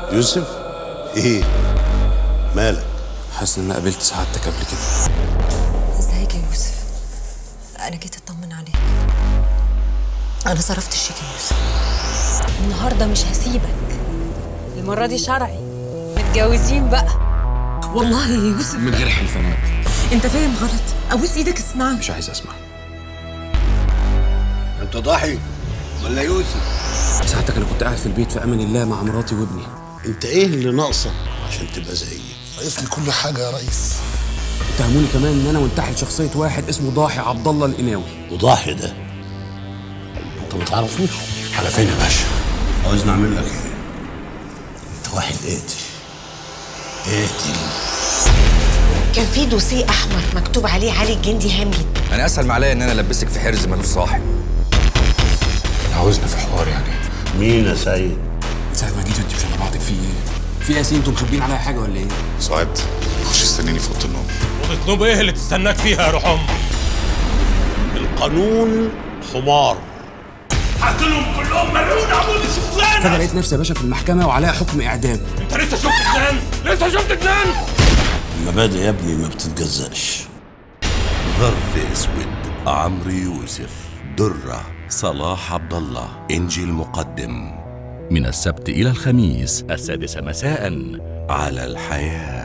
يوسف ايه مالك حاسس ان انا قابلت سعادتك قبل كده ازيك يا يوسف انا جيت اطمن عليك انا صرفت الشيك يا يوسف النهارده مش هسيبك المره دي شرعي متجوزين بقى والله يا يوسف من غير حلفانات انت فاهم غلط ابوس ايدك اسمعني مش عايز اسمع انت ضاحي ولا يوسف ساعتك انا كنت قاعد في البيت في امان الله مع مراتي وابني انت ايه اللي ناقصك عشان تبقى زيي ناقص لي كل حاجه يا ريس اتهموني كمان ان انا منتحل شخصيه واحد اسمه ضاحي عبد الله القناوي وضاحي ده انت ما تعرفوش على فين يا باشا عاوزني اعمل لك ايه انت واحد قاتل قاتل كان في دوسيه احمر مكتوب عليه علي الجندي هامي انا اسهل ما عليا ان انا البسك في حرز ملوش صاحب عاوزنا في حوار يعني مين يا سيد من ساعه ما جيتوا انتوا مش على بعضك في ايه في ياسين انتوا مخبيين عليا حاجه ولا ايه سعاد خش استنيني في اوضه النوم اوضه نوم ايه اللي تستناك فيها يا روح امك القانون حمار هقتلهم كلهم ملعون عمود فجاه شغلانه لقيت نفسي يا باشا في المحكمه وعليها حكم اعدام انت لسه شفت جنان لسه شفت جنان المبادئ يا ابني ما بتتجزأش ظرف اسود عمرو يوسف درة صلاح عبد الله انجي المقدم من السبت إلى الخميس السادسة مساء على الحياه